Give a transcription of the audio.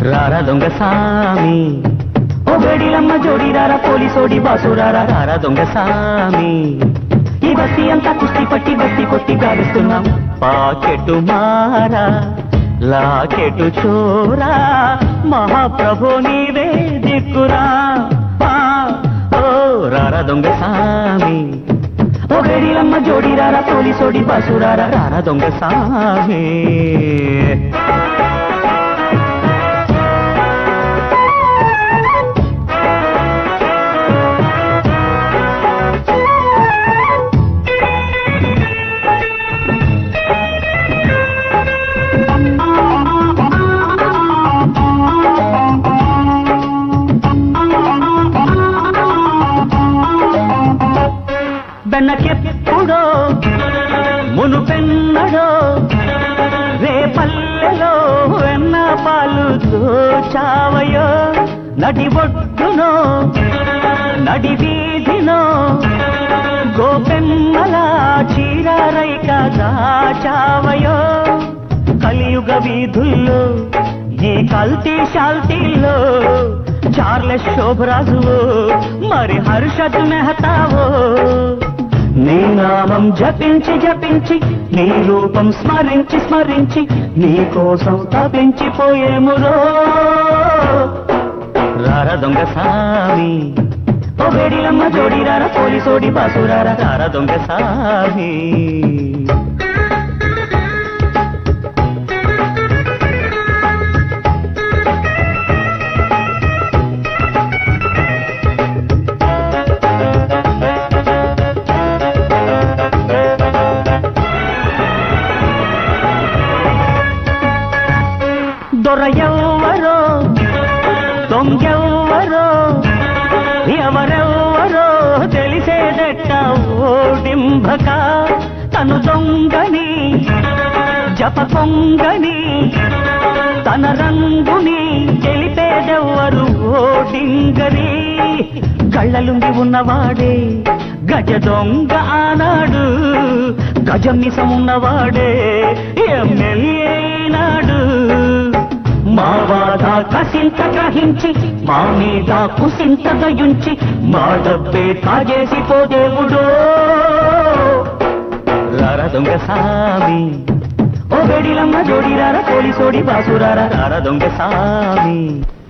రారా దొంగ సామి ఓ వేడిలమ్మ జోడి రారా పోలీసోడి బాసురారా రారా దొంగ సామి ఈ బస్తీ అంతా కుస్తీ పట్టి బస్తీ కొట్టి గావిస్తున్నాం పాకెటు మారా లాకెటు చోరా మహాప్రభు నీవే దిక్కురా పా ఓ రారా దొంగ సామి ఓ వేడిలమ్మ జోడి రారా పోలీసోడి బాసురారా రారా దొంగ సామి వెనకెప్పుడో మునుపెన్నడో రేపల్లెలో వెన్న పాలు దోచావయో నడి ఒడ్డునో నడి వీధినో గోపెమ్మల చీరారైక దాచావయో కలియుగ వీధుల్లో ఈ కల్తీ శాల్తీల్లో చార్లెస్ శోభరాజువో మరి హర్షద్ మెహతావో నీ నామం జపించి జపించి నీ రూపం స్మరించి స్మరించి నీ కోసం తపించిపోయేమురో రార దొంగ సామి ఓ వేడిలమ్మ జోడి రార పోలీసోడి బాసురార రార దొంగ సామి దొరయెవ్వరో దొంగెవ్వరో ఎవరెవ్వరో తెలిసేదెట్ట ఓడింభక తను దొంగని జప పొంగని తన రంగుని తెలిపేదెవ్వరు ఓడింగని కళ్ళలుండి ఉన్నవాడే గజ దొంగ ఆనాడు గజం నిసం ఉన్నవాడే ఎమ్మెల్యే అయినాడు మా బాధ కసింత గ్రహించి మా మీద కుసింత దయుంచి మా డబ్బే కాజేసి పోదేవుడో రారా దొంగ సామి ఓ బెడిలమ్మ జోడి రారా పోలీసోడి బాసురారా రారా దొంగ సామి